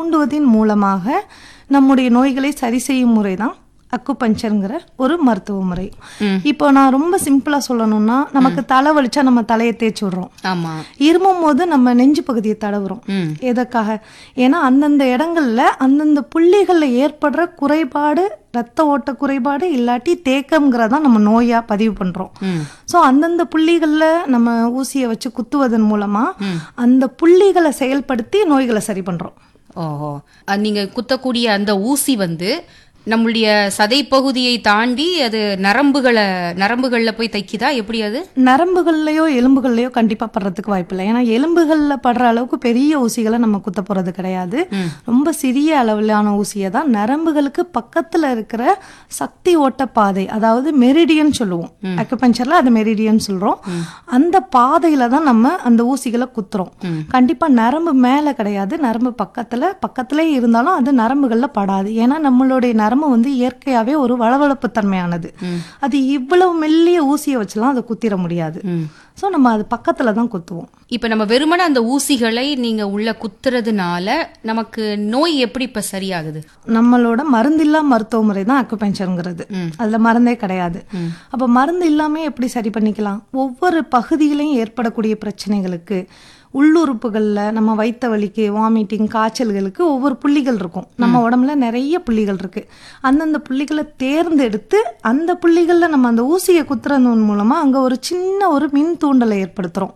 தூண்டுவதின் மூலமாக நம்முடைய நோய்களை சரி செய்யும் முறை தான் அக்குபஞ்சருங்கிற ஒரு மருத்துவ முறை இப்போ நான் ரொம்ப சிம்பிளா சொல்லணும்னா நமக்கு தலை வலிச்சா நம்ம தலையை தேய்ச்சி விடுறோம் ஆமா இருமும் போது நம்ம நெஞ்சு பகுதியை தடவுறோம் ம். எதற்காக ஏன்னா அந்தந்த இடங்கள்ல அந்தந்த புள்ளிகள்ல ஏற்படுற குறைபாடு ரத்த ஓட்ட குறைபாடு இல்லாட்டி தேக்கம்ங்கிறதான் நம்ம நோயா பதிவு பண்றோம் ம். ஸோ அந்தந்த புள்ளிகள்ல நம்ம ஊசியை வச்சு குத்துவதன் மூலமா அந்த புள்ளிகளை செயல்படுத்தி நோய்களை சரி பண்றோம் ஓஹோ அஹ் நீங்க குத்தக்கூடிய அந்த ஊசி வந்து நம்மளுடைய சதை பகுதியை தாண்டி அது நரம்புகளை நரம்புகள்ல போய் தைக்குதா எப்படி அது நரம்புகள்லயோ எலும்புகள்லயோ கண்டிப்பா படுறதுக்கு வாய்ப்பில்லை ஏன்னா எலும்புகள்ல படுற அளவுக்கு பெரிய ஊசிகளை நம்ம குத்த போறது கிடையாது ரொம்ப சிறிய அளவிலான ஊசியை தான் நரம்புகளுக்கு பக்கத்துல இருக்கிற சக்தி ஓட்ட பாதை அதாவது மெரிடியன் சொல்லுவோம் அக்குபஞ்சர்ல அது மெரிடியன் சொல்றோம் அந்த பாதையில தான் நம்ம அந்த ஊசிகளை குத்துறோம் கண்டிப்பா நரம்பு மேல கிடையாது நரம்பு பக்கத்துல பக்கத்திலே இருந்தாலும் அது நரம்புகள்ல படாது ஏன்னா நம்மளுடைய நரம்பு வந்து இயற்கையாவே ஒரு வளவளப்பு தன்மையானது அது இவ்வளவு மெல்லிய ஊசியை வச்சுலாம் அதை குத்திர முடியாது ஸோ நம்ம அது பக்கத்துல தான் குத்துவோம் இப்ப நம்ம வெறுமனே அந்த ஊசிகளை நீங்க உள்ள குத்துறதுனால நமக்கு நோய் எப்படி இப்ப சரியாகுது நம்மளோட மருந்தில்லா மருத்துவ முறை தான் அக்குபஞ்சருங்கிறது அதுல மருந்தே கிடையாது அப்ப மருந்து இல்லாம எப்படி சரி பண்ணிக்கலாம் ஒவ்வொரு பகுதியிலையும் ஏற்படக்கூடிய பிரச்சனைகளுக்கு உள்ளுறுப்புகள்ல நம்ம வயித்த வலிக்கு வாமிட்டிங் காய்ச்சல்களுக்கு ஒவ்வொரு புள்ளிகள் இருக்கும் நம்ம உடம்புல நிறைய புள்ளிகள் இருக்கு அந்தந்த புள்ளிகளை தேர்ந்தெடுத்து அந்த புள்ளிகள்ல நம்ம அந்த ஊசியை குத்துறதன் மூலமா அங்க ஒரு சின்ன ஒரு மின் தூண்டலை ஏற்படுத்துறோம்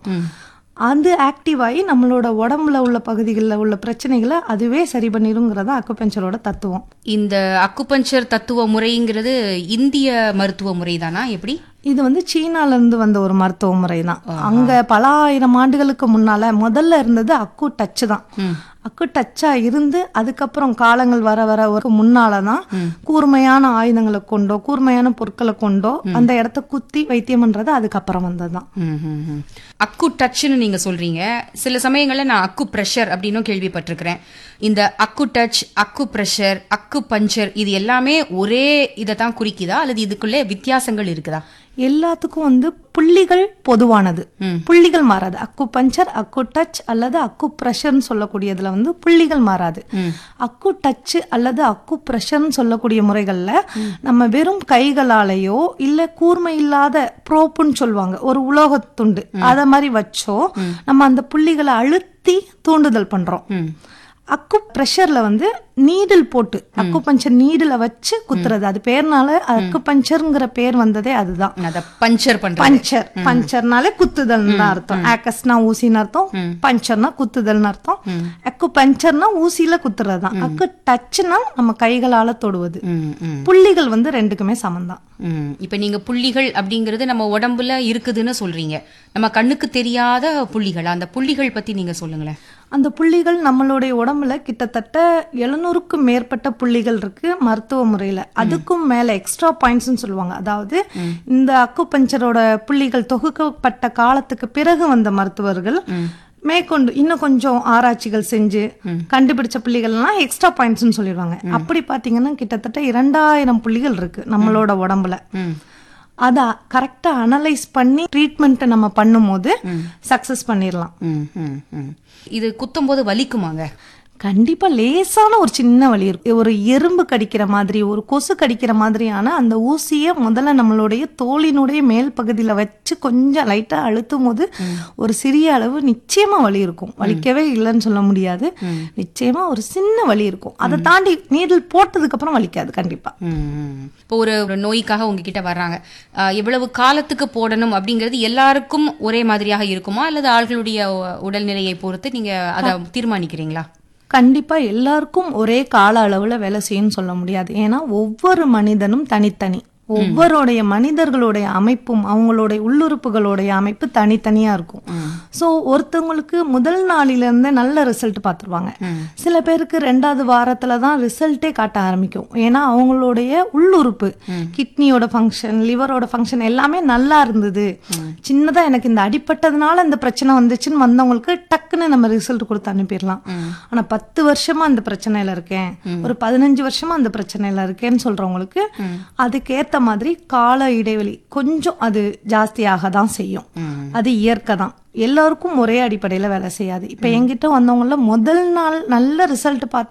அது ஆக்டிவ் ஆகி நம்மளோட உடம்புல உள்ள பகுதிகளில் உள்ள பிரச்சனைகளை அதுவே சரி பண்ணிருங்கிறத அக்குபஞ்சரோட தத்துவம் இந்த அக்குபஞ்சர் தத்துவ முறைங்கிறது இந்திய மருத்துவ முறை தானா எப்படி இது வந்து சீனால இருந்து வந்த ஒரு மருத்துவ முறை தான் அங்க பல ஆயிரம் ஆண்டுகளுக்கு முன்னால முதல்ல இருந்தது அக்கு டச் தான் அக்கு டச்சா இருந்து அதுக்கப்புறம் காலங்கள் வர வர ஒரு முன்னால தான் கூர்மையான ஆயுதங்களை கொண்டோ கூர்மையான பொருட்களை கொண்டோ அந்த இடத்த குத்தி வைத்தியம் பண்றது அதுக்கப்புறம் வந்ததுதான் ம், ம், ம். அக்கு டச்னு நீங்க சொல்றீங்க சில சமயங்கள்ல நான் அக்கு பிரஷர் அப்படின்னும் கேள்விப்பட்டிருக்கிறேன் இந்த அக்கு டச் அக்கு பிரஷர் அக்கு பஞ்சர் இது எல்லாமே ஒரே இதை தான் குறிக்குதா அல்லது இதுக்குள்ளே வித்தியாசங்கள் இருக்குதா எல்லாத்துக்கும் வந்து புள்ளிகள் பொதுவானது புள்ளிகள் மாறாது அக்கு பஞ்சர் அக்கு டச் அல்லது அக்கு பிரஷர்னு சொல்லக்கூடியதுல வந்து புள்ளிகள் மாறாது அக்கு டச் அல்லது அக்கு பிரஷர்னு சொல்லக்கூடிய முறைகள்ல நம்ம வெறும் கைகளாலேயோ இல்ல கூர்மை இல்லாத ப்ரோப்புன்னு சொல்லுவாங்க ஒரு உலோகத் துண்டு அத மாதிரி வச்சோ நம்ம அந்த புள்ளிகளை அழுத்தி தூண்டுதல் பண்றோம் அக்கு பிரஷர்ல வந்து நீடில் போட்டு அக்கு பஞ்சர் நீடில வச்சு குத்துறது அது பேர்னால அக்கு பஞ்சர்ங்கிற பேர் வந்ததே அதுதான் அத பஞ்சர் பண்றது பஞ்சர் பஞ்சர்னாலே குத்துதல்னு தான் அர்த்தம் ஆக்கஸ்னா ஊசின்னு அர்த்தம் பஞ்சர்னா குத்துதல்னு அர்த்தம் அக்கு பஞ்சர்னா ஊசியில குத்துறது தான் அக்கு டச்னா நம்ம கைகளால தொடுவது ம், ம், புள்ளிகள் வந்து ரெண்டுக்குமே சமம்தான் ம். இப்ப நீங்க புள்ளிகள் அப்படிங்கிறது நம்ம உடம்புல இருக்குதுன்னு சொல்றீங்க நம்ம கண்ணுக்கு தெரியாத புள்ளிகள் அந்த புள்ளிகள் பத்தி நீங்க சொல்லுங்களேன் அந்த புள்ளிகள் நம்மளுடைய உடம்புல கிட்டத்தட்ட எழுநூறுக்கும் மேற்பட்ட புள்ளிகள் இருக்கு மருத்துவ முறையில அதுக்கும் மேல எக்ஸ்ட்ரா பாயிண்ட்ஸ்னு சொல்லுவாங்க அதாவது இந்த அக்குபஞ்சரோட புள்ளிகள் தொகுக்கப்பட்ட காலத்துக்கு பிறகு வந்த மருத்துவர்கள் மேற்கொண்டு இன்னும் கொஞ்சம் ஆராய்ச்சிகள் செஞ்சு கண்டுபிடிச்ச புள்ளிகள்லாம் எக்ஸ்ட்ரா பாயிண்ட்ஸ்னு சொல்லிடுவாங்க அப்படி பாத்தீங்கன்னா கிட்டத்தட்ட இரண்டாயிரம் புள்ளிகள் இருக்கு நம்மளோட உடம்புல அதை கரெக்டா அனலைஸ் பண்ணி ட்ரீட்மெண்ட்டை நம்ம பண்ணும்போது சக்சஸ் பண்ணிடலாம் ம், ம், ம். இது குத்தும் போது வலிக்குமாங்க கண்டிப்பா லேசான ஒரு சின்ன வலி இருக்கும் ஒரு எறும்பு கடிக்கிற மாதிரி ஒரு கொசு கடிக்கிற மாதிரியான அந்த ஊசியை முதல்ல நம்மளுடைய தோலினுடைய மேல் பகுதியில வச்சு கொஞ்சம் லைட்டா அழுத்தும் போது ஒரு சிறிய அளவு நிச்சயமா வலி இருக்கும் வலிக்கவே இல்லைன்னு சொல்ல முடியாது நிச்சயமா ஒரு சின்ன வலி இருக்கும் அதை தாண்டி நீடில் போட்டதுக்கு அப்புறம் வலிக்காது கண்டிப்பா ம். இப்போ ஒரு ஒரு நோய்க்காக உங்ககிட்ட வர்றாங்க ஆஹ், எவ்வளவு காலத்துக்கு போடணும் அப்படிங்கிறது எல்லாருக்கும் ஒரே மாதிரியாக இருக்குமா அல்லது ஆள்களுடைய உ- உடல்நிலையை பொறுத்து நீங்க அதை தீர்மானிக்கிறீங்களா கண்டிப்பா எல்லாருக்கும் ஒரே கால அளவுல வேலை செய்யும்னு சொல்ல முடியாது ஏன்னா ஒவ்வொரு மனிதனும் தனித்தனி ஒவ்வொருடைய மனிதர்களுடைய அமைப்பும் அவங்களுடைய உள்ளுறுப்புகளுடைய அமைப்பு தனித்தனியா இருக்கும் சோ ஒருத்தவங்களுக்கு முதல் நாளில இருந்தே நல்ல ரிசல்ட் பார்த்துருவாங்க சில பேருக்கு ரெண்டாவது வாரத்துல தான் ரிசல்ட்டே காட்ட ஆரம்பிக்கும் ஏன்னா அவங்களுடைய உள்ளுறுப்பு கிட்னியோட ஃபங்க்ஷன் லிவரோட ஃபங்க்ஷன் எல்லாமே நல்லா இருந்தது சின்னதா எனக்கு இந்த அடிப்பட்டதுனால இந்த பிரச்சனை வந்துச்சுன்னு வந்தவங்களுக்கு டக்குன்னு நம்ம ரிசல்ட் கொடுத்து அனுப்பிடலாம் ஆனா பத்து வருஷமா அந்த பிரச்சனையில இருக்கேன் ஒரு பதினஞ்சு வருஷமா அந்த பிரச்சனையில இருக்கேன்னு சொல்றவங்களுக்கு அதுக்கேத்த மாதிரி கால இடைவெளி கொஞ்சம் அது ஜாஸ்தியாக தான் செய்யும் அது இயற்கை தான் எல்லாருக்கும் ஒரே அடிப்படையில வேலை செய்யாது இப்ப என்கிட்ட வந்தவங்கள முதல் நாள் நல்ல ரிசல்ட் பார்த்த